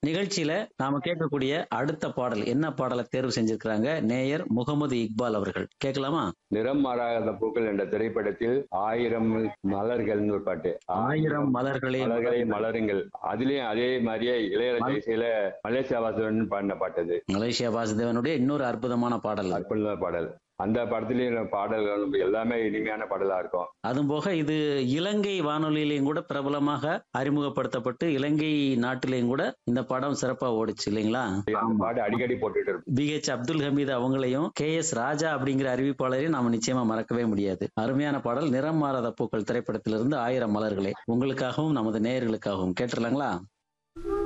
நிகழ்ச்சியில நாம கேட்கக்கூடிய அடுத்த பாடல் என்ன பாடலை தேர்வு செஞ்சிருக்கிறாங்க நேயர் முகமது இக்பால் அவர்கள் கேட்கலாமா நிறம் மாறாத பூக்கள் என்ற திரைப்படத்தில் ஆயிரம் மலர்கள்னு ஒரு பாட்டு ஆயிரம் மலர்களே மலர்களை மலருங்கள் அதுலயும் அதே மாதிரியே இளையராஜா இசையில மலேசியா வாசவன் பாடின பாட்டு அது மலேசியா வாசுதேவனுடைய இன்னொரு அற்புதமான பாடல் அது. அற்புதமான பாடல் அந்த படத்துலயும் பாடல்கள் எல்லாமே இனிமையான பாடலா இருக்கும் அதுவும் போக இது இலங்கை வானொலியிலையும் கூட பிரபலமாக அறிமுகப்படுத்தப்பட்டு இலங்கை நாட்டிலையும் கூட இந்த படம் சிறப்பா ஓடிச்சு இல்லைங்களா அந்த பாட்டு அடிக்கடி போட்டுட்டு இருப்போம் பி ஹெச் அப்துல் ஹமீது அவங்களையும் கே எஸ் ராஜா அப்படிங்கிற அறிவிப்பாளரையும் நாம நிச்சயமா மறக்கவே முடியாது அருமையான பாடல் நிறம் மாறாத பூக்கள் திரைப்படத்திலிருந்து ஆயிரம் மலர்களே உங்களுக்காகவும் நமது நேயர்களுக்காகவும் கேட்டுடலாங்களா